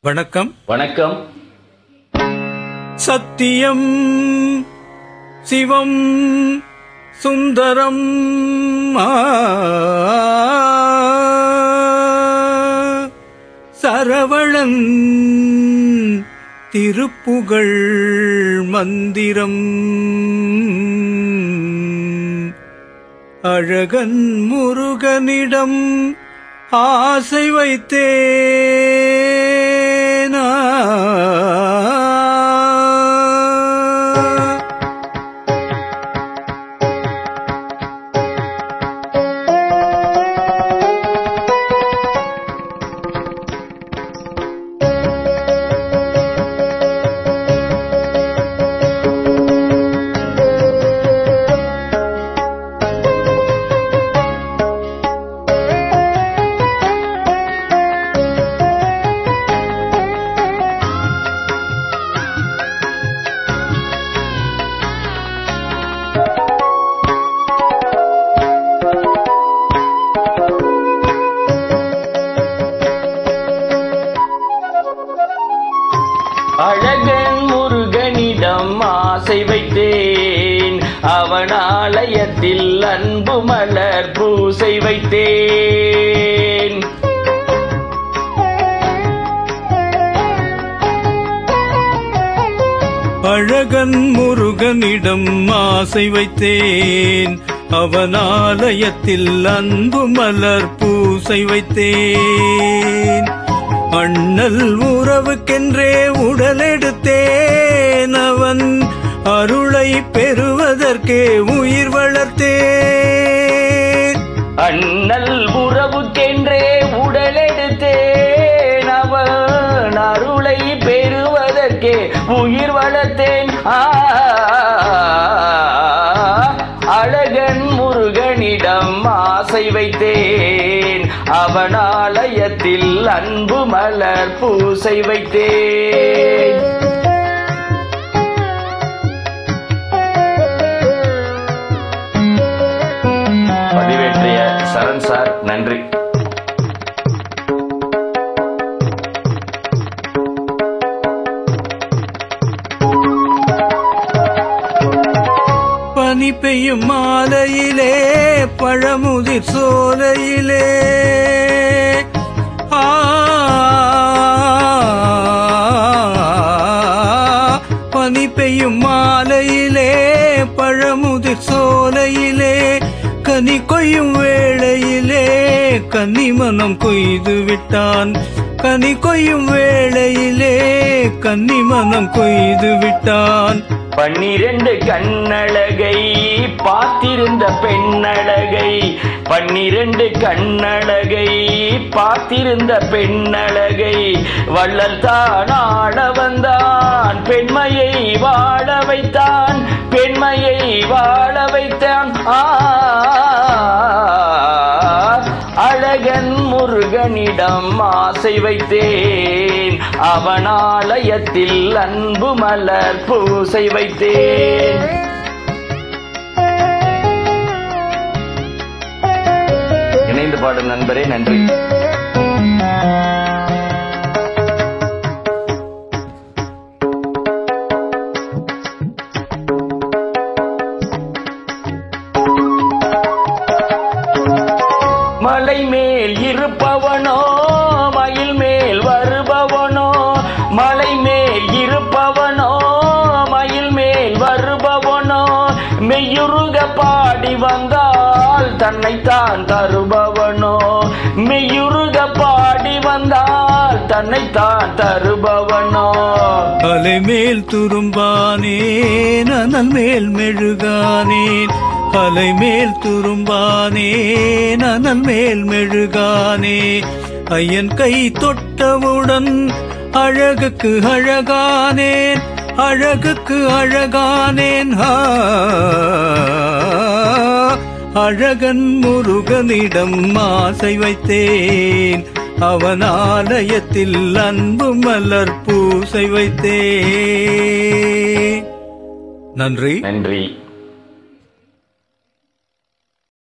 வணக்கம் வணக்கம் சத்தியம் சிவம் சுந்தரம் ஆ. சரவணன் திருப்புகழ் மந்திரம் அழகன் முருகனிடம் ஆசை வைத்தேனா அழகன் முருகனிடம் ஆசை வைத்தேன் அவன் ஆலயத்தில் அன்பு மலர் பூசை வைத்தேன் அழகன் முருகனிடம் ஆசை வைத்தேன் அவன் ஆலயத்தில் அன்பு மலர் பூசை வைத்தேன் அண்ணல் உறவுக்கென்றே உடலெடுத்தேன் அவன் அருளை பெறுவதற்கே உயிர் வளர்த்தேன் அண்ணல் உறவுக்கென்றே உடலெடுத்தேன் அவன் அருளை பெறுவதற்கே உயிர் வளர்த்தேன் ஆ, அழகன் முருகனிடம் ஆசை வைத்தேன் அவன் ஆலயத்தில் அன்பு மலர் பூசை வைத்தேன் பதிவேற்றிய சரண் சார் நன்றி பனி பெய்யும் மாலையிலே பழமுதிர் சோலையிலே ஆ, பனி பெய்யும் மாலையிலே பழமுதிர் சோலையிலே கனி கொய்யும் வேளையிலே கன்னி மனம் கொய்து விட்டான் கனி கொய்யும் வேளையிலே கன்னி மனம் கொய்து விட்டான் பன்னிரண்டு கண்ணழகை பார்த்திருந்த பெண்ணழகை பன்னிரண்டு கண்ணழகை பார்த்திருந்த பெண்ணழகை வள்ளல் தான் ஆட வந்தான் பெண்மையை வாழ வைத்தான் பெண்மையை வாழ வைத்தான் ஆ அழகன் முருகனிடம் ஆசை வைத்தேன் அவன் ஆலயத்தில் அன்பு மலர் பூசை வைத்தேன் இணைந்து பாடும் நண்பரே நன்றி மலை மேல் இருப்பவனோ மயில் மேல் வருபவனோ மலை மேல் இருப்பவனோ மயில் மேல் வருபவனோ மெய்யுருக பாடி வந்தால் தன்னைத்தான் தருபவனோ மெய்யுருக பாடி வந்தால் தன்னைத்தான் தருபவனோ அலை மேல் துரும்பானேன் அனல் மேல் மெழுகானேன் அலை மேல் துரும்பானேன் அனல் மேல் மெழுகானே ஐயன் கை தொட்டவுடன் அழகுக்கு அழகானேன் அழகுக்கு அழகானேன் ஆ, அழகன் முருகனிடம் ஆசை வைத்தேன் அவன் ஆலயத்தில் அன்பு மலர் பூசை வைத்தேன் நன்றி நன்றி